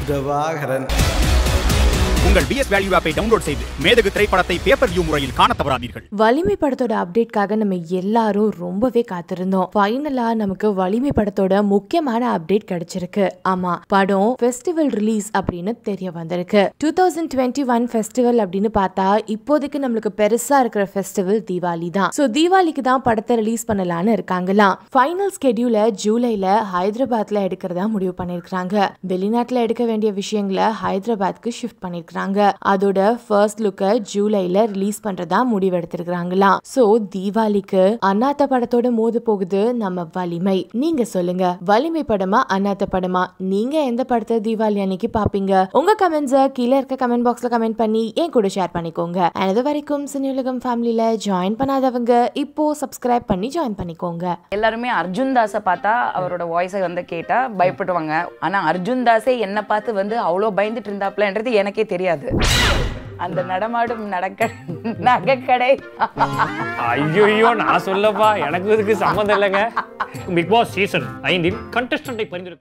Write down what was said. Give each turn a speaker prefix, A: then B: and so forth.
A: பிரபாகரன்
B: உங்கள் PS value ஆப்பை download செய்து மேதகு திரைப்படத்தை பேப்பர் வியூ முறையில் காண தவறாதீர்கள்
C: வலிமை படத்தோட அப்டேட்காக நம்ம எல்லாரும் ரொம்பவே காத்திருந்தோம் ஃபைனலா நமக்கு வலிமை படத்தோட முக்கியமான அப்டேட் கிடைச்சிருக்கு ஆமா படம் ஃபெஸ்டிவல் ரிலீஸ் அப்படின்னு தெரிய வந்திருக்கு two thousand twenty one festival அப்படின்னு பார்த்தா இப்போதைக்கு நம்மளுக்கு பெருசா இருக்கிற ஃபெஸ்டிவல் தீபாவளி தான் ஸோ தீபாவளிக்கு தான் படத்தை ரிலீஸ் பண்ணலான்னு இருக்காங்களாம் ஃபைனல் ஸ்கெடியூல ஜூலைல ஹைதராபாத்ல எடுக்கிறதா முடிவு பண்ணிருக்காங்க வெளிநாட்டுல எடுக்க வேண்டிய விஷயங்களை ஹைதராபாத்க்கு ஷிஃப்ட் பண்ணிருக்காங்க அதோட ஃபர்ஸ்ட் லுக்கை ஜூலைல ரிலீஸ் பண்றதா முடிவெடுத்திருக்காங்களாம் சோ தீபாவளிக்கு அண்ணாத்த படத்தோட மோத போகுது நம்ம வலிமை நீங்க சொல்லுங்க வலிமை படமா அண்ணாத்த படமா நீங்க எந்த படத்தை தீபாவளி அன்னைக்கு பாப்பீங்க உங்க கமெண்ட்ஸை கீழே இருக்க கமெண்ட் பாக்ஸ்ல கமெண்ட் பண்ணி என் கூட ஷேர் பண்ணிக்கோங்க And இது வரைக்கும் சினியுலகம் ஃபேமிலியில ஜாயின் பண்ணாதவங்க இப்போ சப்ஸ்கிரைப் பண்ணி ஜாயின் பண்ணிக்கோங்க
D: எல்லாருமே அர்ஜுன் தாஸை பார்த்தா அவரோட வாய்ஸை வந்து கேட்டா பயப்படுவாங்க ஆனா அர்ஜுன் தாஸே என்னை பார்த்து வந்து அவ்வளோ பயந்துட்டு இருந்தாப்லன்றது எனக்கே தெரியாது அந்த நடமாடும் நடக்க நகைக்கடை
E: ஐயோ நான் சொல்லப்பா எனக்கு இதுக்கு சம்மந்தம் இல்லைங்க பிக் பாஸ் சீசன் ஐந்தில் கண்டஸ்டண்டை பரிந்துரை